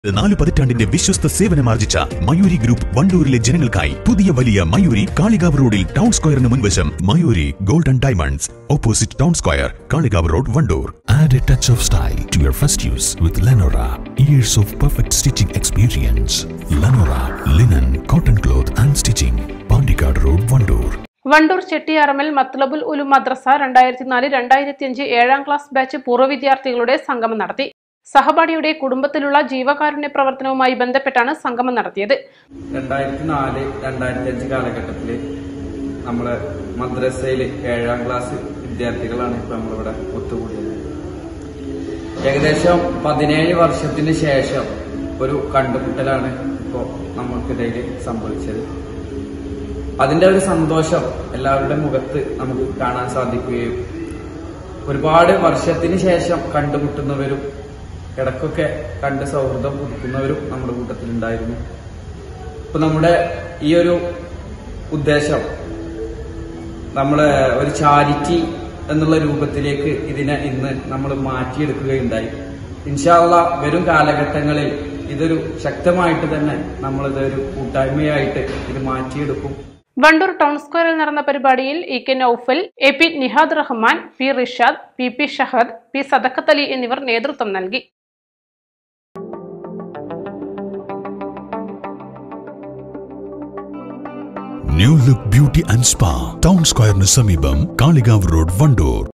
നാല് പതിറ്റാണ്ടിന്റെ വിശ്വസ്ത സേവനമാർജിച്ച മയൂരി ഗ്രൂപ്പ് വണ്ടൂരിലെ ജനങ്ങൾക്കായി പുതിയ വലിയ മയൂരി കാളികാവ് റോഡിൽ ടൗൺ സ്ക്വയറിന് മുൻവശം Mayuri golden diamonds opposite town square Kalikavu road Vandoor Add a touch of style to your first use with Lenora. Years of perfect stitching experience. Lenora, linen, cotton cloth and stitching. Pandikad Road, Vandoor. Vandoor Chettiyarammal Mathlabul Ulu Madrasa രണ്ടായിരത്തി നാല് രണ്ടായിരത്തി അഞ്ച് ഏഴാം class batch പൂർവ്വ വിദ്യാർത്ഥികളുടെ സംഗമം നടത്തി സഹപാഠിയുടെ കുടുംബത്തിലുള്ള ജീവകാരുണ്യ പ്രവർത്തനവുമായി ബന്ധപ്പെട്ടാണ് സംഗമം നടത്തിയത് രണ്ടായിരത്തി നാല് രണ്ടായിരത്തി അഞ്ച് കാലഘട്ടത്തില് നമ്മള് മദ്രസയില് ഏഴാം ക്ലാസ് വിദ്യാർത്ഥികളാണ് ഇപ്പൊ നമ്മളിവിടെ ഒത്തുകൂടിയത് ഏകദേശം പതിനേഴ് വർഷത്തിന് ശേഷം ഒരു കണ്ടുമുട്ടലാണ് ഇപ്പോ നമ്മൾക്കിടയിൽ സംഭവിച്ചത് അതിന്റെ ഒരു സന്തോഷം എല്ലാവരുടെ മുഖത്ത് നമുക്ക് കാണാൻ സാധിക്കുകയും ഒരുപാട് വർഷത്തിന് ശേഷം കണ്ടുമുട്ടുന്നവരും ഇടയ്ക്കൊക്കെ കണ്ട് സൗഹൃദം പുതുക്കുന്നവരും നമ്മുടെ കൂട്ടത്തിലുണ്ടായിരുന്നു ഇപ്പൊ നമ്മുടെ ഈ ഒരു ഉദ്ദേശം നമ്മള് ഒരു ചാരിറ്റി എന്നുള്ള രൂപത്തിലേക്ക് ഇതിനെ ഇന്ന് നമ്മൾ മാറ്റിയെടുക്കുകയുണ്ടായി ഇൻഷാല്ല വരും കാലഘട്ടങ്ങളിൽ ഇതൊരു ശക്തമായിട്ട് തന്നെ നമ്മളിതൊരു കൂട്ടായ്മയായിട്ട് ഇത് മാറ്റിയെടുക്കും വണ്ടൂർ ടൗൺ സ്ക്വയറിൽ നടന്ന പരിപാടിയിൽ E K Noufal A P Nihad Rahman P Rishad P P Shahad P Sadakkath Ali എന്നിവർ നേതൃത്വം നൽകി New Look Beauty and Spa. Town Square Samibam, Kaligav Road, Vandoor.